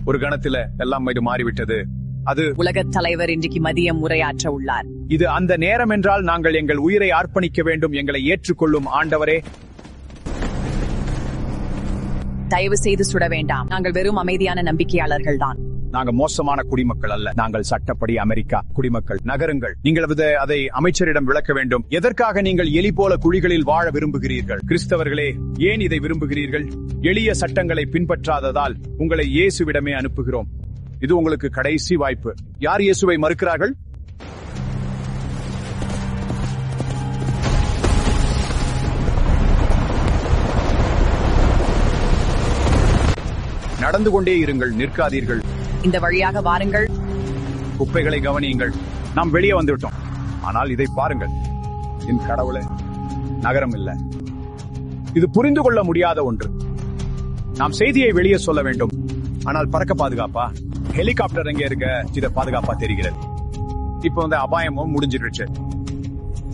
ஒரு கணத்துல எல்லாம் இது மாறிவிட்டது அது உலகத் தலைவர் இன்றைக்கு மதியம் உரையாற்ற உள்ளார் இது அந்த நேரம் என்றால் நாங்கள் எங்கள் உயிரை அர்ப்பணிக்க வேண்டும் எங்களை ஏற்றுக்கொள்ளும் ஆண்டவரே தயவு செய்து சுட வேண்டாம் நாங்கள் வெறும் அமைதியான நம்பிக்கையாளர்கள் தான் நாங்க மோசமான குடிமக்கள் அல்ல நாங்கள் சட்டப்படி அமெரிக்கா குடிமக்கள் நகருங்கள் நீங்கள் அது- அதை அமைச்சரிடம் விளக்க வேண்டும் எதற்காக நீங்கள் எலி போல குழிகளில் வாழ விரும்புகிறீர்கள் கிறிஸ்தவர்களே ஏன் இதை விரும்புகிறீர்கள் எளிய சட்டங்களை பின்பற்றாததால் உங்களை இயேசுவிடமே அனுப்புகிறோம் இது உங்களுக்கு கடைசி வாய்ப்பு யார் இயேசுவை மறுக்கிறார்கள் நடந்து கொண்டே இருங்கள் நிற்காதீர்கள் இந்த வழியாக வாருங்கள் குப்பைகளை கவனியுங்கள் நாம் வெளியே வந்துவிட்டோம் ஆனால் இதை பாருங்கள் என் கடவுளே நகரம் இல்ல இது புரிந்து கொள்ள முடியாத ஒன்று நாம் செய்தியை வெளியே சொல்ல வேண்டும் ஆனால் பறக்க பாதுகாப்பா ஹெலிகாப்டர் எங்க இருக்க இத பாதுகாப்பா தெரிகிறது இப்போ வந்து அபாயமும் முடிஞ்சிருச்சு